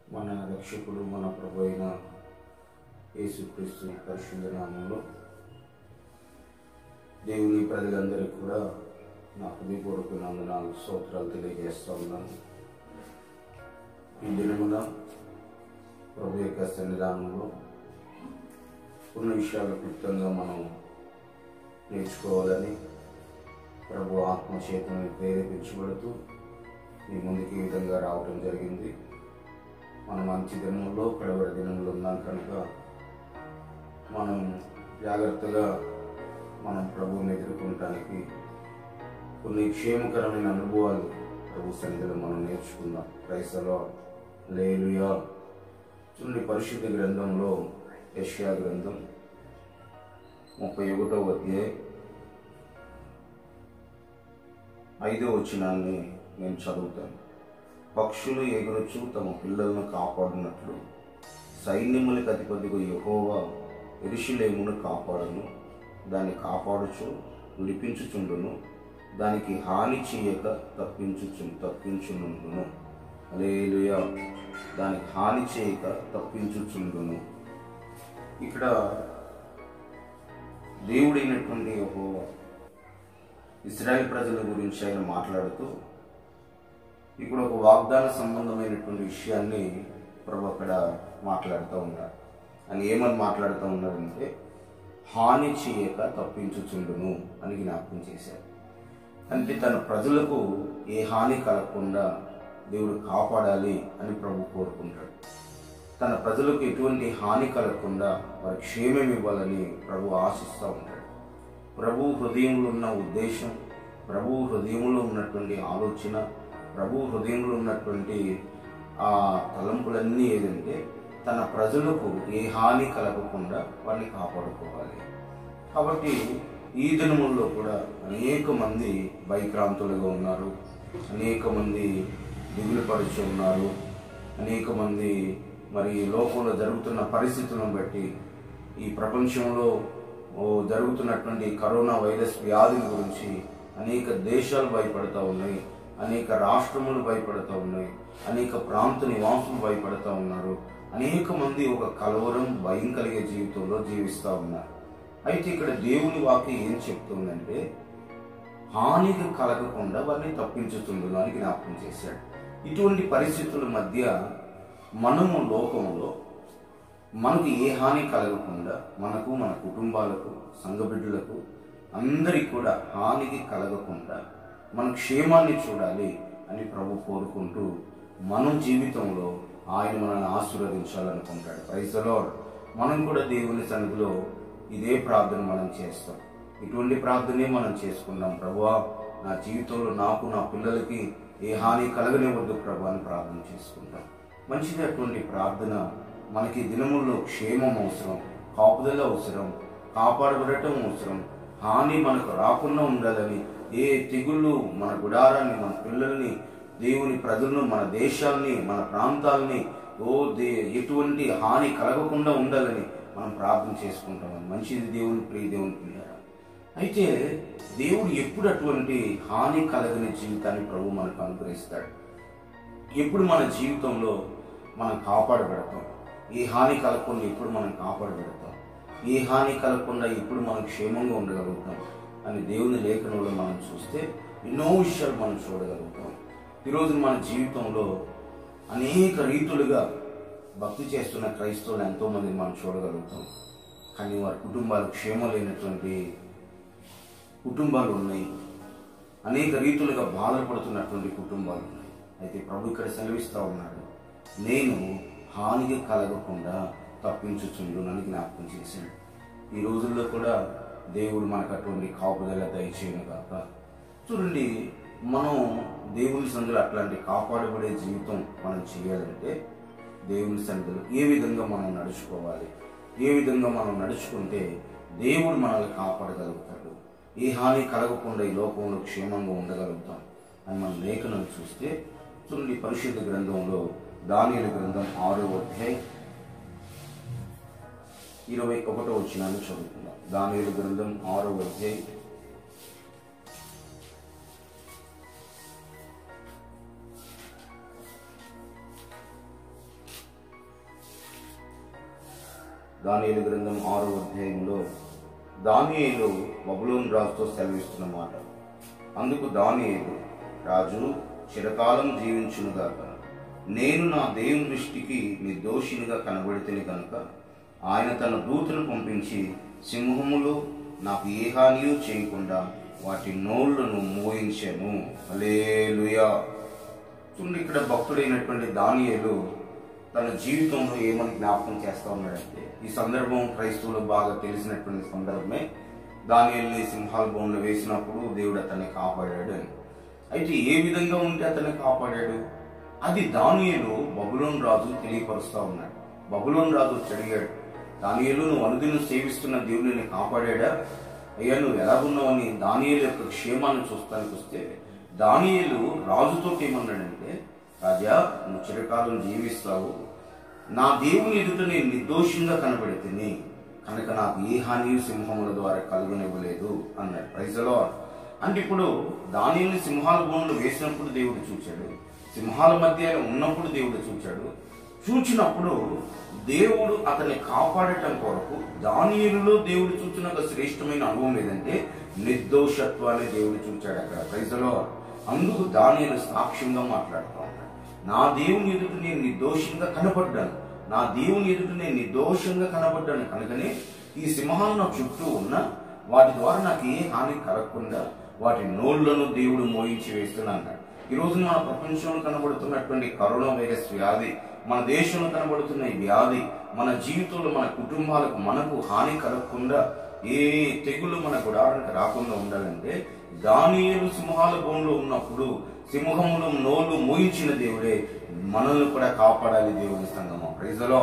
మన రక్షకుడు మన ప్రభు అయిన యేసుక్రీస్తు పరిశుద్ధ నామంలో దేవుని ప్రజలందరికీ కూడా నా హృదయపూర్వక నాలుగు స్తోత్రాలు తెలియజేస్తా ఉన్నాను ఈ దినమున ప్రభు యొక్క సన్నిధానంలో కొన్ని విషయాలు క్లుప్తంగా మనం నేర్చుకోవాలని ప్రభు ఆత్మచేతని ప్రేరేపించబడుతూ మీ ముందుకు ఈ విధంగా రావడం జరిగింది మనం మంచి దినంలో కడవరి దినంలో ఉన్నాం కనుక మనం జాగ్రత్తగా మనం ప్రభువుని ఎదుర్కొనటానికి కొన్ని క్షేమకరమైన అనుభవాలు ప్రభు సన్నిధిలో మనం నేర్చుకుందాం క్రైస్తలో లేలుయా చూడండి పరిశుద్ధ గ్రంథంలో యష్యా గ్రంథం ముప్పై ఒకటో అధ్యాయం ఐదో వచనాన్ని నేను చదువుతాను పక్షులు ఎగురుచు తమ పిల్లలను కాపాడినట్లు సైన్యములకు అధిపతిగా యహోవా ఎరుషులేమును కాపాడును దాన్ని కాపాడుచు విడిపించుచుండును దానికి హాని చేయక తప్పించుచు తప్పించునుండును అలేలుయా దానికి హాని చేయక తప్పించుచుండును ఇక్కడ దేవుడైనటువంటి యెహోవా ఇస్రాయల్ ప్రజల గురించి ఆయన మాట్లాడుతూ ఇక్కడ ఒక వాగ్దాన సంబంధమైనటువంటి విషయాన్ని ప్రభు అక్కడ మాట్లాడుతూ ఉన్నారు అని ఏమని మాట్లాడుతూ ఉన్నారంటే హాని చేయక తప్పించుచుండును అని జ్ఞాపకం చేశారు అంటే తన ప్రజలకు ఏ హాని కలగకుండా దేవుడు కాపాడాలి అని ప్రభు కోరుకుంటాడు తన ప్రజలకు ఎటువంటి హాని కలగకుండా వారి క్షేమం ఇవ్వాలని ప్రభు ఆశిస్తూ ఉంటాడు ప్రభు హృదయంలో ఉన్న ఉద్దేశం ప్రభు హృదయంలో ఉన్నటువంటి ఆలోచన ప్రభు హృదయంలో ఉన్నటువంటి ఆ తలంపులన్నీ ఏదంటే తన ప్రజలకు ఏ హాని కలగకుండా వారిని కాపాడుకోవాలి కాబట్టి ఈ దినముల్లో కూడా అనేక మంది భయక్రాంతులుగా ఉన్నారు అనేక మంది దిగులు పరుచు ఉన్నారు అనేక మంది మరి లోకంలో జరుగుతున్న పరిస్థితులను బట్టి ఈ ప్రపంచంలో ఓ జరుగుతున్నటువంటి కరోనా వైరస్ వ్యాధి గురించి అనేక దేశాలు భయపడతా ఉన్నాయి అనేక రాష్ట్రములు భయపడతా ఉన్నాయి అనేక ప్రాంత నివాసులు భయపడతా ఉన్నారు అనేక మంది ఒక కలవరం భయం కలిగే జీవితంలో జీవిస్తూ ఉన్నారు అయితే ఇక్కడ దేవుని వాక్యం ఏం చెప్తుందంటే హానికి కలగకుండా వారిని తప్పించుతుండను అని జ్ఞాపకం చేశాడు ఇటువంటి పరిస్థితుల మధ్య మనము లోకంలో మనకు ఏ హాని కలగకుండా మనకు మన కుటుంబాలకు సంఘ బిడ్డలకు అందరికి కూడా హానికి కలగకుండా మన క్షేమాన్ని చూడాలి అని ప్రభు కోరుకుంటూ మనం జీవితంలో ఆయన మనల్ని ఆశీర్వదించాలనుకుంటాడు ప్రైజలో మనం కూడా దేవుని సన్నిధిలో ఇదే ప్రార్థన మనం చేస్తాం ఇటువంటి ప్రార్థనే మనం చేసుకున్నాం ప్రభువా నా జీవితంలో నాకు నా పిల్లలకి ఏ హాని కలగనివ్వద్దు ప్రభు అని ప్రార్థన చేసుకుంటాం మంచిది అటువంటి ప్రార్థన మనకి దినముల్లో క్షేమం అవసరం కాపుదల అవసరం కాపాడబడటం అవసరం హాని మనకు రాకుండా ఉండాలని ఏ తెగుళ్ళు మన గుడారాన్ని మన పిల్లల్ని దేవుని ప్రజలను మన దేశాల్ని మన ప్రాంతాలని ఓ దే ఎటువంటి హాని కలగకుండా ఉండాలని మనం ప్రార్థన చేసుకుంటాం మంచిది దేవుని ప్రియ దేవుని పిల్లారా అయితే దేవుడు ఎప్పుడు అటువంటి హాని కలగని జీవితాన్ని ప్రభు మనకు అనుగ్రహిస్తాడు ఎప్పుడు మన జీవితంలో మనం కాపాడబడతాం ఏ హాని కలగకుండా ఎప్పుడు మనం కాపాడబడతాం ఏ హాని కలగకుండా ఎప్పుడు మనం క్షేమంగా ఉండగలుగుతాం అని దేవుని లేఖనంలో మనం చూస్తే ఎన్నో విషయాలు మనం చూడగలుగుతాం ఈరోజు మన జీవితంలో అనేక రీతులుగా భక్తి చేస్తున్న క్రైస్తవులు ఎంతో మందిని మనం చూడగలుగుతాం కానీ వారి కుటుంబాలు క్షేమం లేనటువంటి కుటుంబాలు ఉన్నాయి అనేక రీతులుగా బాధపడుతున్నటువంటి కుటుంబాలు ఉన్నాయి అయితే ప్రభు ఇక్కడ సెలవిస్తూ ఉన్నాడు నేను హానికి కలగకుండా తప్పించుచుండు అని జ్ఞాపకం చేశాడు ఈ రోజుల్లో కూడా దేవుడు మనకు అటువంటి కాపుదల దయచేయను కాక చూడండి మనం దేవుని సందులో అట్లాంటి కాపాడబడే జీవితం మనం చేయాలంటే దేవుని సన్నిధిలో ఏ విధంగా మనం నడుచుకోవాలి ఏ విధంగా మనం నడుచుకుంటే దేవుడు మనల్ని కాపాడగలుగుతాడు ఏ హాని కలగకుండా ఈ లోకంలో క్షేమంగా ఉండగలుగుతాం అని మనం లేఖనం చూస్తే చూడండి పరిశుద్ధ గ్రంథంలో దానియలు గ్రంథం ఆరో అధ్యాయం ఇరవై ఒకటో వచ్చినాన్ని చదువుకుందాం దానియలు గ్రంథం ఆరో అధ్యాయం దానియేలు గ్రంథం ఆరో అధ్యాయంలో దానియేలు బబులోన్ రాజుతో సెలవిస్తున్న మాట అందుకు దానియేలు రాజు చిరకాలం జీవించునుగాక నేను నా దేవుని దృష్టికి నిర్దోషినిగా కనబడితేనే కనుక ఆయన తన దూతను పంపించి సింహములు నాకు ఏ హానియూ చేయకుండా వాటి నోళ్లను మోయించాను అలేలుయా చూడండి ఇక్కడ భక్తుడైనటువంటి దానియేలు తన జీవితంలో ఏమని జ్ఞాపకం చేస్తా ఉన్నాడంటే ఈ సందర్భం క్రైస్తవులకు బాగా తెలిసినటువంటి సందర్భమే దానియేల్ని సింహాల బోన్లో వేసినప్పుడు దేవుడు అతన్ని కాపాడాడు అని అయితే ఏ విధంగా ఉంటే అతన్ని కాపాడాడు అది దానియేలు బబులోన్ రాజు తెలియపరుస్తా ఉన్నాడు బబులోన్ రాజు వచ్చి అడిగాడు దానియేలు నువ్వు అనుదినం సేవిస్తున్న దేవుడిని నేను కాపాడాడా అయ్యా నువ్వు ఎలా ఉన్నావని దానియేలు యొక్క క్షేమాన్ని చూస్తానికి వస్తే దానియేలు రాజుతో ఏమన్నాడంటే రాజా నువ్వు చిరకాలం జీవిస్తావు నా దేవుని ఎదుట నేను నిర్దోషంగా కనబడితేనే కనుక నాకు ఏ హాని సింహముల ద్వారా కలుగనివ్వలేదు అన్నాడు ప్రైజలో అంటే ఇప్పుడు దానిని సింహాల భూములు వేసినప్పుడు దేవుడు చూచాడు సింహాల మధ్య ఆయన ఉన్నప్పుడు దేవుడు చూచాడు చూచినప్పుడు దేవుడు అతన్ని కాపాడటం కొరకు దానిలో దేవుడు చూచిన ఒక శ్రేష్టమైన అనుభవం ఏదంటే నిర్దోషత్వాన్ని దేవుడు చూచాడు అక్కడ ప్రైజలో అందుకు దానిని సాక్ష్యంగా మాట్లాడుతూ ఉన్నాడు నా దేవుని ఎదుట నేను నిర్దోషంగా కనపడ్డాను నా దేవుని ఎదుట నేను నిర్దోషంగా కనపడ్డాను కనుకనే ఈ సింహాలు నా చుట్టూ ఉన్న వాటి ద్వారా నాకు ఏ హాని కలగకుండా వాటి నోళ్లను దేవుడు మోయించి వేస్తున్నాడు ఈ రోజు మన ప్రపంచంలో కనబడుతున్నటువంటి కరోనా వైరస్ వ్యాధి మన దేశంలో కనబడుతున్న ఈ వ్యాధి మన జీవితంలో మన కుటుంబాలకు మనకు హాని కలగకుండా ఏ తెగులు మన గుడారానికి రాకుండా ఉండాలంటే దానియేలు సింహాల బోన్లో ఉన్నప్పుడు సింహములు నోలు మోయించిన దేవుడే మనల్ని కూడా కాపాడాలి దేవుని సంగమం ప్రైజలో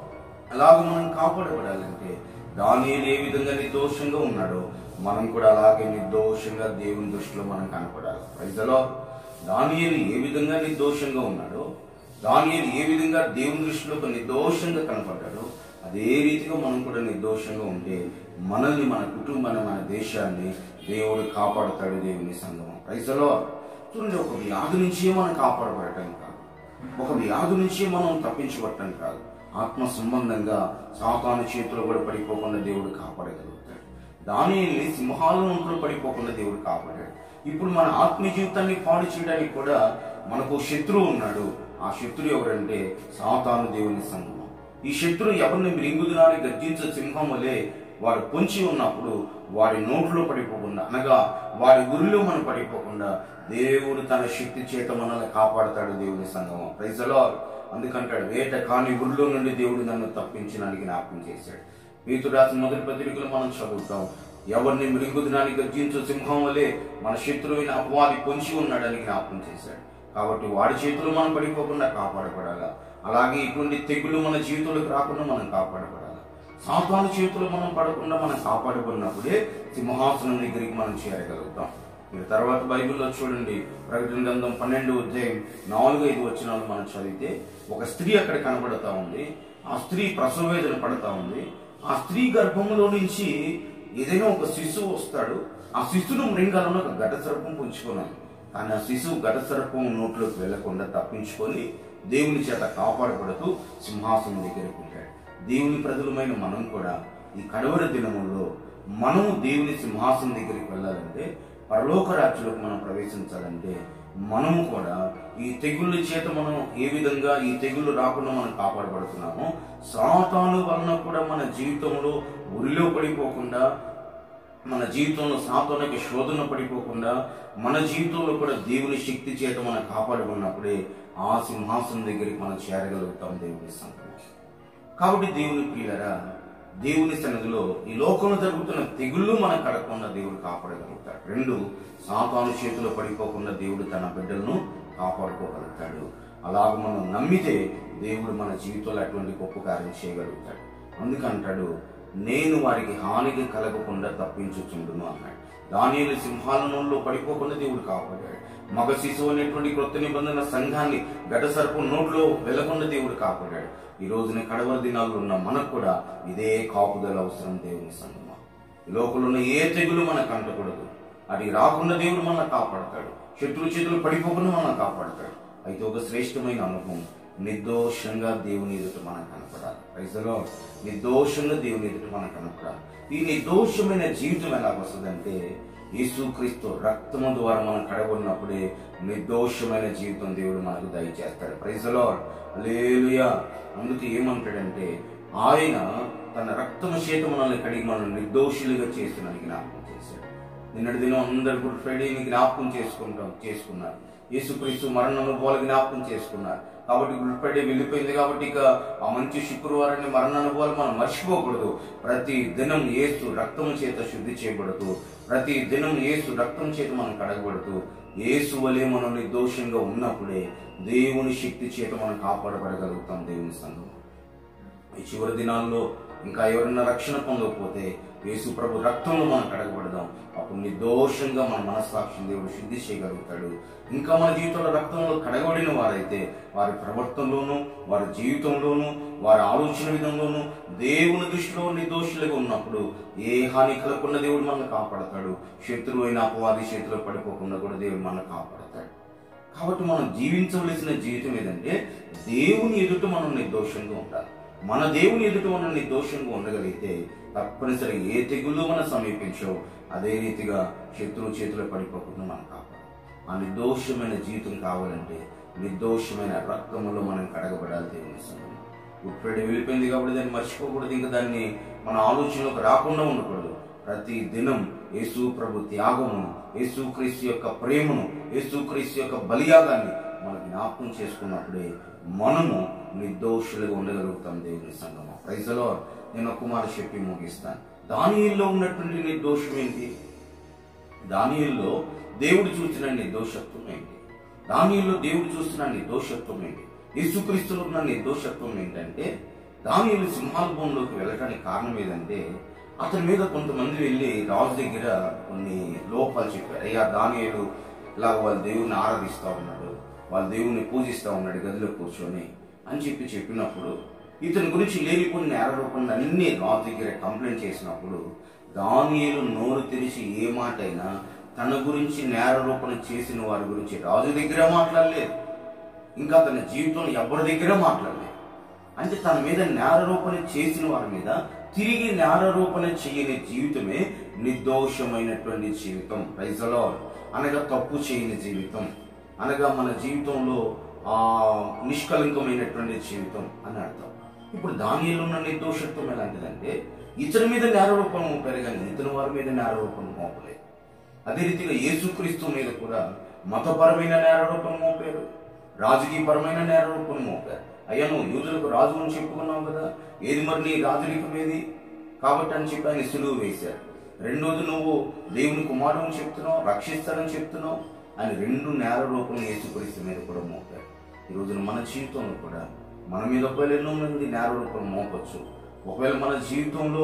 అలాగ మనం కాపాడబడాలంటే దానియేలు ఏ విధంగా నిర్దోషంగా ఉన్నాడో మనం కూడా అలాగే నిర్దోషంగా దేవుని దృష్టిలో మనం కనపడాలి ప్రైజలో దానియేలు ఏ విధంగా నిర్దోషంగా ఉన్నాడో దానియేలు ఏ విధంగా దేవుని దృష్టిలో ఒక నిర్దోషంగా కనపడ్డాడో అదే రీతిగా మనం కూడా నిర్దోషంగా ఉంటే మనల్ని మన కుటుంబాన్ని మన దేశాన్ని దేవుడు కాపాడుతాడు దేవుని సంగమం ప్రైజలో చూడండి ఒక వ్యాధి నుంచే మనం కాపాడబడటం కాదు ఒక వ్యాధి నుంచి మనం తప్పించబట్టం కాదు ఆత్మ సంబంధంగా సాతాను చేతిలో కూడా పడిపోకుండా దేవుడు కాపాడగలుగుతాడు దాని సింహాల నోట్లో పడిపోకుండా దేవుడు కాపాడాడు ఇప్పుడు మన ఆత్మీయ జీవితాన్ని పాడు చేయడానికి కూడా మనకు శత్రువు ఉన్నాడు ఆ శత్రువు ఎవరంటే సాతాను దేవుని సంగమం ఈ శత్రువు ఎవరిని మృంగుదునాన్ని గర్జించే సింహం వలె వాడు పొంచి ఉన్నప్పుడు వాడి నోట్లో పడిపోకుండా అనగా వాడి గురిలో మనం పడిపోకుండా దేవుడు తన శక్తి చేత మనల్ని కాపాడతాడు దేవుని సంగమం ప్రైజలో అందుకంటాడు వేట కాని గురిలో నుండి దేవుడు నన్ను తప్పించడానికి జ్ఞాపకం చేశాడు మీతో రాసిన మొదటి పత్రికలు మనం చదువుతాం ఎవరిని మృంగుదినాన్ని గర్జించు సింహం వలె మన శత్రువైన అపవాది పొంచి ఉన్నాడని జ్ఞాపకం చేశాడు కాబట్టి వాడి చేతులు మనం పడిపోకుండా కాపాడబడాలా అలాగే ఇటువంటి తెగులు మన జీవితంలోకి రాకుండా మనం కాపాడబడాలి సాతాను చేతులు మనం పడకుండా మనం కాపాడబడినప్పుడే సింహాసనం దగ్గరికి మనం చేరగలుగుతాం మీరు తర్వాత బైబిల్లో చూడండి ప్రకటన గ్రంథం పన్నెండు అధ్యాయం నాలుగు ఐదు వచ్చినాలు మనం చదివితే ఒక స్త్రీ అక్కడ కనబడతా ఉంది ఆ స్త్రీ ప్రసవ వేదన పడతా ఉంది ఆ స్త్రీ గర్భంలో నుంచి ఏదైనా ఒక శిశువు వస్తాడు ఆ శిశువును మృంగాలను ఒక ఘట సర్పం పుంజుకున్నాను కానీ ఆ శిశువు ఘట సర్పం నోట్లోకి వెళ్లకుండా తప్పించుకొని దేవుని చేత కాపాడబడుతూ సింహాసనం దగ్గరికి ఉంటాడు దేవుని ప్రజలమైన మనం కూడా ఈ కడవర దినముల్లో మనము దేవుని సింహాసనం దగ్గరికి వెళ్ళాలంటే పరలోక రాజ్యంలోకి మనం ప్రవేశించాలంటే మనము కూడా ఈ తెగుళ్ళ చేత మనం ఏ విధంగా ఈ తెగుళ్ళు రాకుండా మనం కాపాడబడుతున్నామో సాతాను వలన కూడా మన జీవితంలో ఉరిలో పడిపోకుండా మన జీవితంలో సాతానికి శోధన పడిపోకుండా మన జీవితంలో కూడా దేవుని శక్తి చేత మనం కాపాడుకున్నప్పుడే ఆ సింహాసనం దగ్గరికి మనం చేరగలుగుతాం దేవుని సంఘం కాబట్టి దేవుని ప్రియులరా దేవుని సన్నిధిలో ఈ లోకంలో జరుగుతున్న తెగుళ్ళు మనం కడగకుండా దేవుడు కాపాడగలుగుతాడు రెండు సాతాను చేతిలో పడిపోకుండా దేవుడు తన బిడ్డలను కాపాడుకోగలుగుతాడు అలాగ మనం నమ్మితే దేవుడు మన జీవితంలో అటువంటి గొప్ప కార్యం చేయగలుగుతాడు అందుకంటాడు నేను వారికి హానికి కలగకుండా తప్పించుచుండును అన్నాడు దానిని సింహాలనంలో పడిపోకుండా దేవుడు కాపాడాడు మగ శిశువు అనేటువంటి క్రొత్త నిబంధన సంఘాన్ని ఘట సర్పం నోట్లో వెళ్లకుండా దేవుడు కాపాడాడు ఈ రోజున కడవ దినాల్లో ఉన్న మనకు కూడా ఇదే కాపుదల అవసరం దేవుని సంగమా ఈ లోకంలో ఉన్న ఏ తెగులు మనకు అంటకూడదు అది రాకుండా దేవుడు మనల్ని కాపాడతాడు శత్రు చేతులు పడిపోకుండా మనల్ని కాపాడతాడు అయితే ఒక శ్రేష్టమైన అనుభవం నిర్దోషంగా దేవుని ఎదుట మనం కనపడాలి ప్రజలో నిర్దోషంగా దేవుని ఎదుట మనం కనపడాలి ఈ నిర్దోషమైన జీవితం ఎలా వస్తుందంటే యేసుక్రీస్తు రక్తము ద్వారా మనం కడగొన్నప్పుడే నిర్దోషమైన జీవితం దేవుడు మనకు దయచేస్తాడు ప్రైజలో లేలుయా అందుకే ఏమంటాడంటే ఆయన తన రక్తము చేత మనల్ని కడిగి మనం నిర్దోషులుగా చేస్తున్నాను జ్ఞాపకం చేశాడు నిన్నటి దినం అందరు గుడ్ ఫ్రైడేని జ్ఞాపకం చేసుకుంటాం చేసుకున్నారు యేసుక్రీస్తు మరణ అనుభవాలు జ్ఞాపకం చేసుకున్నారు కాబట్టి గుడ్ ఫ్రైడే వెళ్ళిపోయింది కాబట్టి ఇక ఆ మంచి శుక్రవారాన్ని మరణ అనుభవాలు మనం మర్చిపోకూడదు ప్రతి దినం యేసు రక్తము చేత శుద్ధి చేయబడుతూ ప్రతి దినం యేసు రక్తం చేత మనం కడగబడుతూ యేసు వలె మనం నిర్దోషంగా ఉన్నప్పుడే దేవుని శక్తి చేత మనం కాపాడబడగలుగుతాం దేవుని సంఘం ఈ చివరి దినాల్లో ఇంకా ఎవరైనా రక్షణ పొందకపోతే యేసు ప్రభు రక్తంలో మనం కడగబడదాం అప్పుడు నిర్దోషంగా మన మనస్సాక్షిని దేవుడు శుద్ధి చేయగలుగుతాడు ఇంకా మన జీవితంలో రక్తంలో కడగబడిన వారైతే వారి ప్రవర్తనలోనూ వారి జీవితంలోనూ వారి ఆలోచన విధంలోనూ దేవుని దృష్టిలో నిర్దోషులుగా ఉన్నప్పుడు ఏ హాని కలగకుండా దేవుడు మనల్ని కాపాడతాడు శత్రువు అయిన అపవాది చేతిలో పడిపోకుండా కూడా దేవుడు మనల్ని కాపాడతాడు కాబట్టి మనం జీవించవలసిన జీవితం ఏదంటే దేవుని ఎదుట మనం నిర్దోషంగా ఉండాలి మన దేవుని ఎదుట మనం నిర్దోషంగా ఉండగలిగితే తప్పనిసరిగా ఏ తెగులు మనం సమీపించవు అదే రీతిగా శత్రువు చేతిలో పడిపోకుండా మనం కాపాడు ఆ నిర్దోషమైన జీవితం కావాలంటే నిర్దోషమైన రక్తములో మనం కడగబడాలి దేవుని సంఘం ఇప్పుడు వెళ్ళిపోయింది కాబట్టి దాన్ని మర్చిపోకూడదు ఇంకా దాన్ని మన ఆలోచనలోకి రాకుండా ఉండకూడదు ప్రతి దినం యేసు ప్రభు త్యాగము యేసు క్రీస్తు యొక్క ప్రేమను యేసు క్రీస్తు యొక్క బలియాగాన్ని మనం జ్ఞాపకం చేసుకున్నప్పుడే మనము నిర్దోషులుగా ఉండగలుగుతాం దేవుని సంగమం ప్రైజలో నేను ఒక మాట చెప్పి ముగిస్తాను దానిలో ఉన్నటువంటి నిర్దోషం ఏంటి దానిలో దేవుడు చూసిన నిర్దోషత్వం ఏంటి దానిలో దేవుడు చూసిన నిర్దోషత్వం ఏంటి యేసుక్రీస్తులో ఉన్న నిర్దోషత్వం ఏంటంటే దానిలు సింహాల్భవంలోకి వెళ్ళటానికి కారణం ఏదంటే అతని మీద కొంతమంది వెళ్ళి రాజు దగ్గర కొన్ని లోపాలు చెప్పారు అయ్యా దానియులు ఇలా వాళ్ళ దేవుని ఆరాధిస్తా ఉన్నాడు వాళ్ళ దేవుని పూజిస్తా ఉన్నాడు గదిలో కూర్చొని అని చెప్పి చెప్పినప్పుడు ఇతని గురించి లేనిపోయిన నేరారోపణలు అన్ని రాజు దగ్గర కంప్లైంట్ చేసినప్పుడు దానియులు నోరు తెరిచి ఏ మాట అయినా తన గురించి నేరారోపణ చేసిన వారి గురించి రాజు దగ్గర మాట్లాడలేదు ఇంకా తన జీవితంలో ఎవరి దగ్గర మాట్లాడలేదు అంటే తన మీద నేరారోపణ చేసిన వారి మీద తిరిగి నేరారోపణ చేయని జీవితమే నిర్దోషమైనటువంటి జీవితం ప్రైజలో అనగా తప్పు చేయని జీవితం అనగా మన జీవితంలో ఆ నిష్కలంకమైనటువంటి జీవితం అని అర్థం ఇప్పుడు దానిలో ఉన్న నిర్దోషత్వం ఎలాంటిదంటే ఇతని మీద నేరారోపణ మోపారు కానీ ఇతని వారి మీద నేరారోపణ మోపలేదు అదే రీతిగా యేసుక్రీస్తు మీద కూడా మతపరమైన నేరారోపణ మోపారు రాజకీయపరమైన నేరారోపణ మోపారు అయ్యా నువ్వు యూదులకు రాజు అని చెప్పుకున్నావు కదా ఏది మరి నీ రాజరికం ఏది కాబట్టి అని చెప్పి ఆయన సులువు వేశారు రెండోది నువ్వు దేవుని కుమారుడు అని చెప్తున్నావు రక్షిస్తానని చెప్తున్నావు అని రెండు నేరారోపణ యేసుక్రీస్తు మీద కూడా మోపారు ఈ రోజున మన జీవితంలో కూడా మన మీద ఒకవేళ ఎన్నో మంది నేరారోపణ మోపచ్చు ఒకవేళ మన జీవితంలో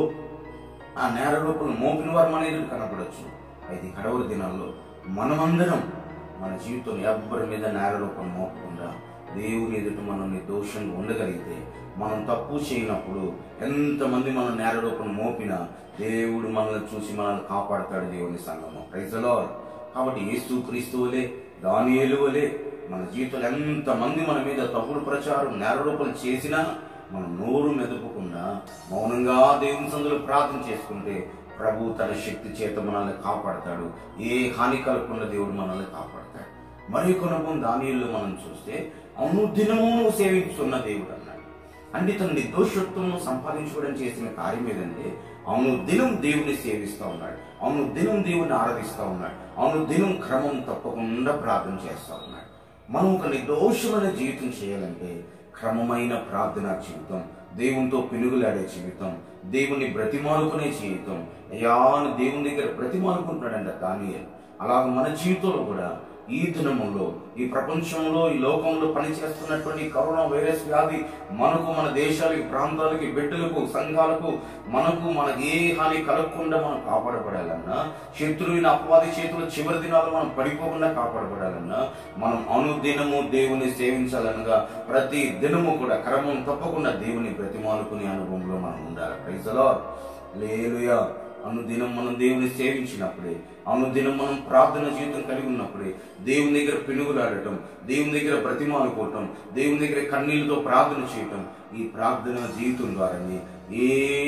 ఆ నేరారోపణ మోపిన వారు మన ఎదురు కనపడచ్చు అయితే ఈ కడవరి దినాల్లో మనమందరం మన జీవితం ఎవ్వరి మీద నేరారోపణ మోపకుండా దేవుని ఎదుట మనం నిర్దోషంగా ఉండగలిగితే మనం తప్పు చేయనప్పుడు ఎంతమంది మనం నేరారోపణ మోపినా దేవుడు మనల్ని చూసి మనల్ని కాపాడతాడు దేవుని సంఘము ప్రైజలో కాబట్టి యేసు క్రీస్తు వలె దానియేలు వలె మన జీవితంలో ఎంతమంది మన మీద తప్పుడు ప్రచారం నేరారోపణ చేసినా మనం నోరు మెదపకుండా మౌనంగా దేవుని సందులో ప్రార్థన చేసుకుంటే ప్రభు తన శక్తి చేత మనల్ని కాపాడతాడు ఏ హాని కలగకుండా దేవుడు మనల్ని కాపాడతాడు మరి కొనకం దానిలో మనం చూస్తే అనుదినము నువ్వు సేవిస్తున్న దేవుడు అన్నాడు అంటే తన నిర్దోషత్వం సంపాదించుకోవడం చేసిన కార్యం ఏదంటే అవును దినం దేవుని సేవిస్తూ ఉన్నాడు అవును దినం దేవుని ఆరాధిస్తూ ఉన్నాడు అవును దినం క్రమం తప్పకుండా ప్రార్థన చేస్తూ ఉన్నాడు మనం ఒక నిర్దోషమైన జీవితం చేయాలంటే క్రమమైన ప్రార్థనా జీవితం దేవునితో పెనుగులాడే జీవితం దేవుని బ్రతిమాలుకునే జీవితం అయ్యా అని దేవుని దగ్గర బ్రతిమాలుకుంటున్నాడంట దానియలు అలాగ మన జీవితంలో కూడా ఈ దినములో ఈ ప్రపంచంలో ఈ లోకంలో పనిచేస్తున్నటువంటి కరోనా వైరస్ వ్యాధి మనకు మన దేశాలకి ప్రాంతాలకి బిడ్డలకు సంఘాలకు మనకు మనకి ఏ హాని కలగకుండా మనం కాపాడబడాలన్నా శత్రువుని అపవాది చేతులు చివరి దినాలు మనం పడిపోకుండా కాపాడబడాలన్నా మనం అనుదినము దేవుని సేవించాలనగా ప్రతి దినము కూడా క్రమం తప్పకుండా దేవుని బ్రతిమాలుకునే అనుభవంలో మనం ఉండాలి ప్రైజలో లేలుయా అనుదినం మనం దేవుని సేవించినప్పుడే అనుదినం మనం ప్రార్థన జీవితం కలిగి ఉన్నప్పుడే దేవుని దగ్గర పెనుగులాడటం దేవుని దగ్గర బ్రతిమాలుకోవటం దేవుని దగ్గర కన్నీళ్ళతో ప్రార్థన చేయటం ఈ ప్రార్థన జీవితం ద్వారానే ఏ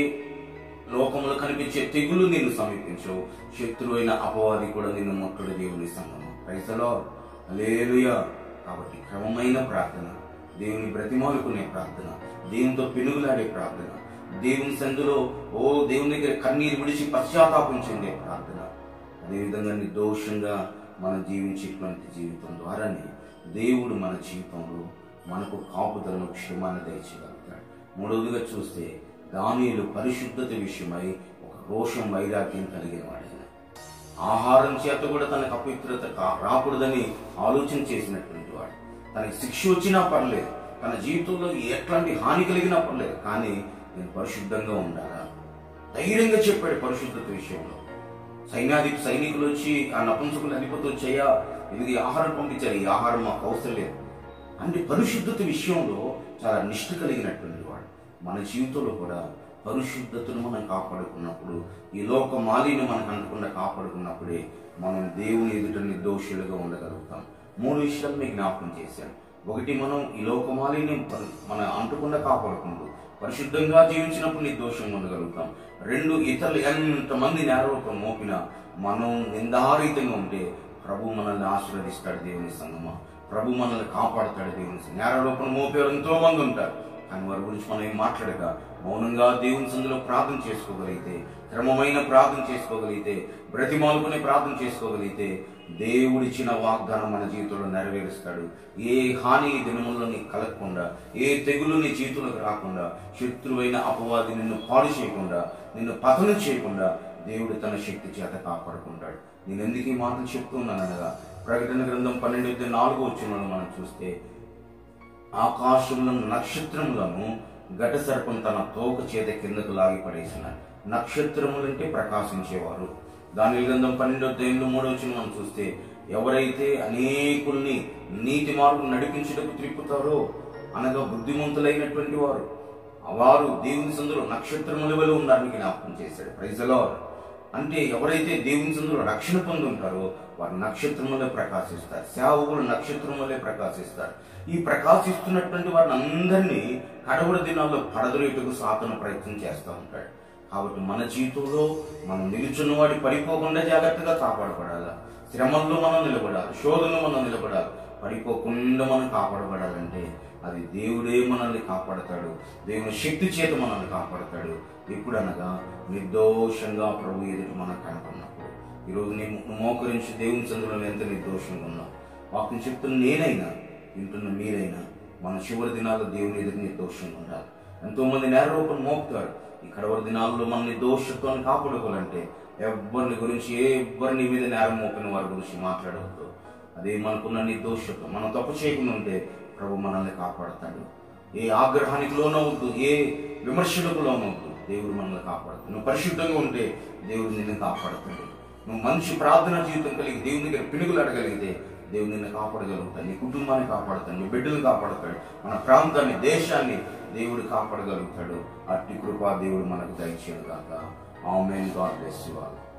లోకంలో కనిపించే తెగులు నిన్ను సమీపించవు శత్రువు అయిన అపవాది కూడా నిన్ను మొట్టడు దేవుని సంగమం పైసలో లేలుయా కాబట్టి క్రమమైన ప్రార్థన దేవుని బ్రతిమాలుకునే ప్రార్థన దేవునితో పెనుగులాడే ప్రార్థన దేవుని సందులో ఓ దేవుని దగ్గర కన్నీరు విడిచి పశ్చాత్తాపం చెందే ప్రార్థన అదేవిధంగా నిర్దోషంగా మనం జీవించేటువంటి జీవితం ద్వారానే దేవుడు మన జీవితంలో మనకు కాపుదలను క్షేమాన్ని దయచేయగలుగుతాడు మూడవదిగా చూస్తే దానిలో పరిశుద్ధత విషయమై ఒక రోషం వైరాగ్యం కలిగిన వాడైన ఆహారం చేత కూడా తనకు అపవిత్రత కా- రాకూడదని ఆలోచన చేసినటువంటి వాడు తనకి శిక్ష వచ్చినా పర్లేదు తన జీవితంలో ఎట్లాంటి హాని కలిగినా పర్లేదు కానీ నేను పరిశుద్ధంగా ఉండాలా ధైర్యంగా చెప్పాడు పరిశుద్ధత విషయంలో సైన్యాధి సైనికులు వచ్చి ఆ నపుంసకులు అధిపతి వచ్చాయా ఇది ఈ ఆహారం పంపించారు ఈ ఆహారం మాకు అవసరం లేదు అంటే పరిశుద్ధత విషయంలో చాలా నిష్ఠ కలిగినటువంటి వాడు మన జీవితంలో కూడా పరిశుద్ధతను మనం కాపాడుకున్నప్పుడు ఈ లోక మాలిని మనకు అంటకుండా కాపాడుకున్నప్పుడే మనం దేవుని ఎదుట నిర్దోషులుగా ఉండగలుగుతాం మూడు విషయాలు మీకు జ్ఞాపకం చేశాను ఒకటి మనం ఈ లోక మాలిని మన అంటకుండా కాపాడుకుంటూ పరిశుద్ధంగా జీవించినప్పుడు నిర్దోషంగా ఉండగలుగుతాం రెండు ఇతరులు ఎంతమంది నేరవకం మోపినా మనం నిందారహితంగా ఉంటే ప్రభు మనల్ని ఆశీర్వదిస్తాడు దేవుని సంగమా ప్రభు మనల్ని కాపాడతాడు దేవుని సంగమం. నేరలోపం మోపేవారు ఎంతో మంది ఉంటారు కానీ వారి గురించి మనం ఏం మాట్లాడక మౌనంగా దేవుని సందులో ప్రార్థన చేసుకోగలిగితే క్రమమైన ప్రార్థన చేసుకోగలిగితే బ్రతిమాలుకునే ప్రార్థన చేసుకోగలిగితే దేవుడిచ్చిన వాగ్దానం మన జీవితంలో నెరవేరుస్తాడు ఏ హాని ఈ దినముల్లో నీకు కలగకుండా ఏ తెగులు నీ జీవితంలోకి రాకుండా శత్రువైన అపవాది నిన్ను పాడు చేయకుండా నిన్ను పతనం చేయకుండా దేవుడు తన శక్తి చేత కాపాడుకుంటాడు నేను ఎందుకు ఈ మాటలు చెప్తున్నాను అనగా ప్రకటన గ్రంథం పన్నెండు నాలుగో వచ్చిన మనం చూస్తే ఆకాశంలో నక్షత్రములను ఘట సర్పం తన తోక చేత కిందకు లాగి పడేసిన నక్షత్రములంటే ప్రకాశించేవారు దాని గ్రంథం పన్నెండో తేళ్ళు మూడో వచ్చిన మనం చూస్తే ఎవరైతే అనేకుల్ని నీతి మార్గం నడిపించుటకు త్రిప్పుతారో అనగా బుద్ధిమంతులైనటువంటి వారు వారు దేవుని సందులో నక్షత్రముల వల్ల ఉన్నారని జ్ఞాపకం చేశాడు ప్రైజలో అంటే ఎవరైతే దేవుని సందులో రక్షణ పొంది ఉంటారో వారు నక్షత్రములే ప్రకాశిస్తారు సేవకులు నక్షత్రములే ప్రకాశిస్తారు ఈ ప్రకాశిస్తున్నటువంటి వారిని అందరినీ కడవడ దినాల్లో పడదొరేటుకు సాతన ప్రయత్నం చేస్తూ ఉంటాడు కాబట్టి మన జీవితంలో మనం నిలుచున్న వాడి పడిపోకుండా జాగ్రత్తగా కాపాడబడాలి శ్రమల్లో మనం నిలబడాలి శోధనలో మనం నిలబడాలి పడిపోకుండా మనం కాపాడబడాలంటే అది దేవుడే మనల్ని కాపాడతాడు దేవుని శక్తి చేత మనల్ని కాపాడతాడు ఎప్పుడనగా నిర్దోషంగా ప్రభు ఎదుటి మనకు కనపడినప్పుడు ఈరోజు నేను మోకరించి దేవుని చంద్రులో ఎంత నిర్దోషంగా ఉన్నావు వాటిని చెప్తున్న నేనైనా వింటున్న మీరైనా మన చివరి దినాల్లో దేవుని ఎదురు నిర్దోషంగా ఉండాలి ఎంతో మంది నేరరూపం మోపుతారు ఈ కడవరి దినాల్లో మన నిర్దోషత్వాన్ని కాపాడుకోవాలంటే ఎవరిని గురించి ఏ ఎవ్వరిని మీద నేరం మోపిన వారి గురించి మాట్లాడవద్దు అదే మనకున్న నిర్దోషత్వం మనం తప్పు చేయకుండా ఉంటే ప్రభు మనల్ని కాపాడతాడు ఏ ఆగ్రహానికి లోనవద్దు ఏ విమర్శలకు లోనవద్దు దేవుడు మనల్ని కాపాడుతాడు నువ్వు పరిశుద్ధంగా ఉంటే దేవుడు నిన్ను కాపాడుతాడు నువ్వు మంచి ప్రార్థన జీవితం కలిగి దేవుని దగ్గర పిడుగులు అడగలిగితే దేవుడు నిన్ను కాపాడగలుగుతాడు నీ కుటుంబాన్ని కాపాడుతాడు నీ బిడ్డలను కాపాడుతాడు మన ప్రాంతాన్ని దేశాన్ని దేవుడు కాపాడగలుగుతాడు అట్టి కృపా దేవుడు మనకు దయచేయడు కాక amen God bless you all